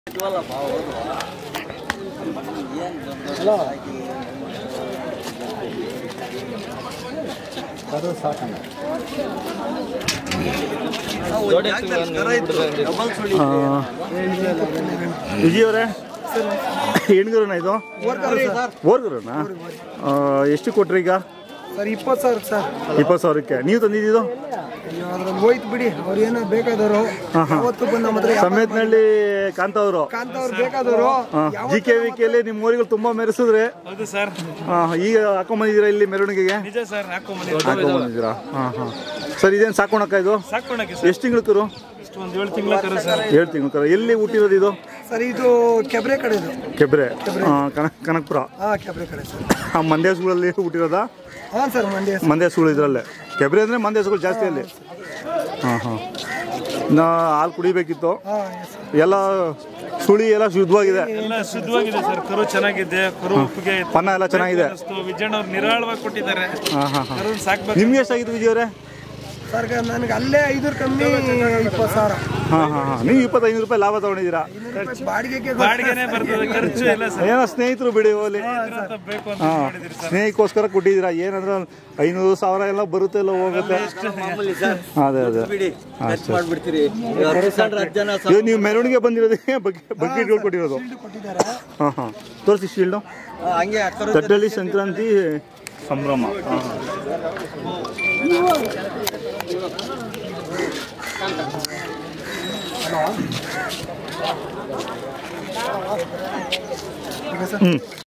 ಅದು ಸಾಕಣ್ಣ ವಿಜಯ್ ಅವರೇ ಹೆಣ್ಗರುನ ಇದು ಓರ್ಗರುನಾ ಎಷ್ಟು ಕೊಟ್ರಿ ಈಗ ಸರ್ ಇಪ್ಪತ್ತು ಸಾವಿರ ಸರ್ ಇಪ್ಪತ್ತು ಸಾವಿರಕ್ಕೆ ನೀವು ತಂದಿದ್ದು ಅಯ್ಯೋ ಅದ್ರಲ್ಲಿ ಹೋಯ್ತು ಬಿಡಿ ಅವ್ರು ಏನೋ ಬೇಕಾದವರು ಯಾವತ್ತು ಬಂದು ನಮ್ಮ ಹತ್ರ ಸಮೇತನಹಳ್ಳಿ ಕಾಂತ ಅವರು ಕಾಂತ ಅವ್ರು ಬೇಕಾದವರು ಜಿ ಕೆ ವಿ ಕೆಲಿ ನಿಮ್ಮ ಊರುಗಳು ತುಂಬಾ ಮೆರೆಸಿದ್ರೆ ಹೌದು ಸರ್ ಆ, ಈಗ ಹಾಕೊಂಬಂದಿದ್ದೀರಾ ಇಲ್ಲಿ ಮೆರವಣಿಗೆಗೆ ನಿಜ ಸರ್ ಹಾಕೊಂಬಂದಿ ಹಾಕೊಂಬಂದಿದ್ದೀರಾ ಹಾಂ ಹಾಂ ಸರ್ ಇದೇನು ಸಾಕೋಣಕ್ಕ ಇದು ಸಾಕೊಂಡಕ್ಕೆ ಸರ್ ಎಷ್ಟು ತಿಂಗಳು ಕರು ಇಷ್ಟು ಒಂದು ಏಳು ತಿಂಗಳ ಕರು ಸರ್ ಏಳು ತಿಂಗಳು ಕರು ಎಲ್ಲಿ ಹುಟ್ಟಿರೋದು ಇದು ಸರ್ ಇದು ಕೆಬ್ರೆ ಕಡೆದು ಕೆಬ್ರೆ ಆ, ಕನಕ್ ಕನಕಪುರ ಹಾಂ ಕೆಬ್ರೆ ಕಡೆ ಸರ್ ಆ ಮಂಡ್ಯ ಸ್ಕೂಲಲ್ಲಿ ಹುಟ್ಟಿರೋದಾ ಹಾಂ ಸರ್ ಮಂಡ್ಯ ಮಂಡ್ಯ ಸ್ಕೂಲ್ ಇದರಲ್ಲೇ ಕೆಬ್ರೆ ಅಂದರೆ ಮಂಡ್ಯ ಸ್ಕೂಲ್ ಜಾಸ್ತಿ ಅಲ್ಲಿ ಹಾಂ ಹಾಂ ನಾ ಹಾಲು ಕುಡಿಬೇಕಿತ್ತು ಹಾಂ ಎಸ್ ಎಲ್ಲ ಸುಳಿ ಎಲ್ಲ ಶುದ್ಧವಾಗಿದೆ ಎಲ್ಲ ಶುದ್ಧವಾಗಿದೆ ಸರ್ ಕರು ಚೆನ್ನಾಗಿದೆ ಕರು ಉಪ್ಪಿಗೆ ಪನ್ನ ಎಲ್ಲ ಚೆನ್ನಾಗಿದೆ ವಿಜಯಣ್ಣ ಅವ್ರು ನಿರಾಳವಾಗಿ ಕೊಟ್ಟಿದ್ದಾರೆ ಹಾಂ ಹಾಂ ಹಾಂ ಕರು ಸಾಕ್ಬೇಕು ನಿಮ್ಗೆ ಎಷ್ಟಾಗಿತ್ತು ವಿಜಯ್ ಅವರೇ ಸರ್ ನನಗೆ ಅಲ್ಲೇ ಐದೂರು ಕಮ್ಮಿ ಇಪ್ಪತ್ತು ಸಾವಿರ ಹಾಂ ಹಾಂ ಹಾಂ ನೀವು ಇಪ್ಪತ್ತೈದು ರೂಪಾಯಿ ಲಾಭ ತಗೊಂಡಿದ್ದೀರಾ ಐನೂರು ರೂಪಾಯಿ ಬಾಡಿಗೆಗೆ ಬಾಡಿಗೆನೆ ಬರ್ತದೆ ಖರ್ಚು ಇಲ್ಲ ಸರ್ ಏನೋ ಸ್ನೇಹಿತರು ಬಿಡಿ ಹೋಲಿ ಅಂತ ಬೇಕು ಅಂತ ಹಾಂ ಮಾಡಿದಿರಿ ಸರ್ ಸ್ನೇಹಕ್ಕೋಸ್ಕರ ಕೊಟ್ಟಿದ್ದೀರಾ ಏನಂದ್ರೆ ಐನೂರು ಸಾವಿರ ಎಲ್ಲ ಬರುತ್ತೆ ಎಲ್ಲ ಹೋಗುತ್ತೆ ಅದೇ ಅದೇ ಅಷ್ಟೇ ಮಾಡ್ಬಿಡ್ತೀರಿ ಜನ ಇದು ನೀವು ಮೆರವಣಿಗೆ ಬಂದಿರೋದಕ್ಕೆ ಬಗ್ಗೆ ಬಗ್ಗೆ ಇಟ್ಕೊಂಡು ಕೊಟ್ಟಿರೋದು ಕೊಟ್ಟಿದ್ದಾರೆ ಹಾಂ ಹಾಂ ತೋರಿಸಿ ಶೀಲ್ಡು ಹಂಗೆ ಕರು ತಟ್ಟಳ್ಳಿ ಸಂಕ್ರಾಂತಿ ಸಂಭ್ರಮ ಹಾಂ ಈಗ ಸರ್ ಹ್ಞೂ